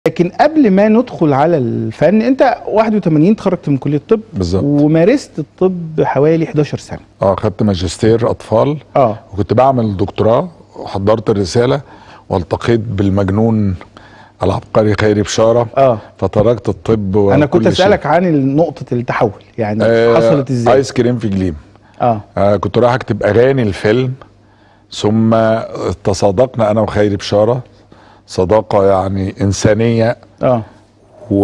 لكن قبل ما ندخل على الفن انت 81 اتخرجت من كليه الطب بالظبط. ومارست الطب حوالي 11 سنه اه خدت ماجستير اطفال اه وكنت بعمل دكتوراه وحضرت الرساله والتقيت بالمجنون العبقري خيري بشاره اه فتركت الطب انا كنت وكل شيء. اسالك عن نقطه التحول يعني آه، حصلت ازاي ايس كريم في جليم اه آه كنت رايح اكتب اغاني الفيلم ثم تصادقنا انا وخيري بشاره صداقه يعني انسانيه اه و...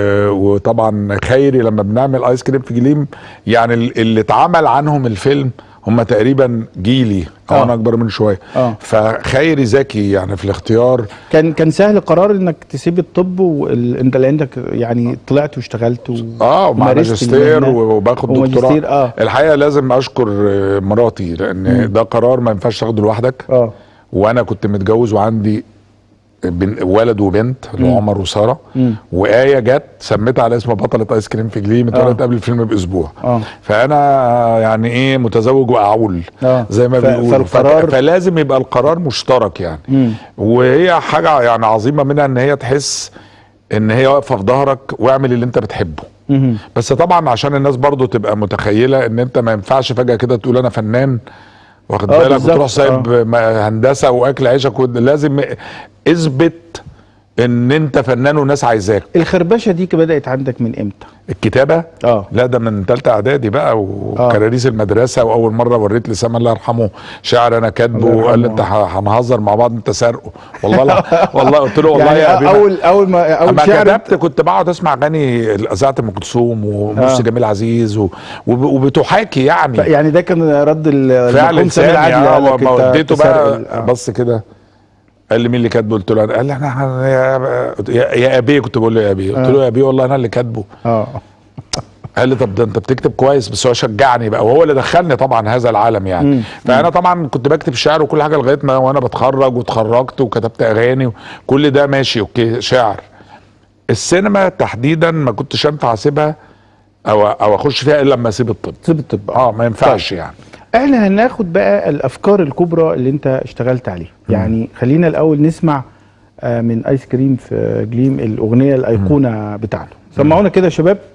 وطبعا خيري لما بنعمل ايس كريم في جليم يعني ال- اللي اتعمل عنهم الفيلم هم تقريبا جيلي او آه. انا اكبر منه شويه آه. فخيري ذكي يعني في الاختيار كان كان سهل قرار انك تسيب الطب وانت اللي عندك يعني طلعت واشتغلت و... اه مع ومارست ماجستير المهنة. وباخد وماجستير، دكتوراه آه. الحقيقه لازم اشكر آه، مراتي لان ده قرار ما ينفعش تاخده لوحدك اه وانا كنت متجوز وعندي بن ولد وبنت اللي هو عمر وساره مم. وايه جت سميتها على اسم بطله ايس كريم في جليم اتولدت آه. قبل الفيلم باسبوع آه. فانا يعني ايه متزوج واعول آه. زي ما ف- بيقولوا فالقرار- ف- فلازم يبقى القرار مشترك يعني مم. وهي حاجه يعني عظيمه منها ان هي تحس ان هي واقفه في ظهرك واعمل اللي انت بتحبه مهم. بس طبعا عشان الناس برضو تبقى متخيله ان انت ما ينفعش فجاه كده تقول انا فنان واخد آه، بالك بالظبط، وتروح سايب ما- هندسه واكل عيشك ود- لازم اثبت ان انت فنان والناس عايزاك الخربشه دي بدات عندك من امتى الكتابه اه لا ده من ثالثه اعدادي بقى وكراريس المدرسه واول مره وريت لسام الله يرحمه شعر انا كاتبه الله وقال لي يرحمه. انت ه- هنهزر مع بعض انت سارقه والله لا والله قلت له والله يعني يا ابي اول اول ما اول اما شعر كتبت كنت بقعد اسمع اغاني اذاعه ام كلثوم ومرسي آه. جميل عزيز و... وب... وبتحاكي يعني ف- يعني ده كان رد ال- فعل المرحوم سامي انساني العدلي قال اه لك ما أنت وديته تسرق بقى ال- آه. بص كده قال لي مين اللي كاتبه قلت له أنا. قال لي احنا يا يا, يا ابي كنت بقول له يا ابي قلت له يا ابي والله انا اللي كاتبه اه قال لي طب ده انت بتكتب كويس بس هو شجعني بقى وهو اللي دخلني طبعا هذا العالم يعني مم. فانا طبعا كنت بكتب شعر وكل حاجه لغايه ما وانا بتخرج واتخرجت وكتبت اغاني وكل ده ماشي اوكي شعر السينما تحديدا ما كنتش ينفع اسيبها او او اخش فيها الا لما اسيب الطب سيب الطب اه ما ينفعش يعني احنا هناخد بقى الافكار الكبرى اللي انت اشتغلت عليها يعني خلينا الاول نسمع آه، من ايس كريم في جليم الاغنيه الايقونه بتاعته سمعونا كده يا شباب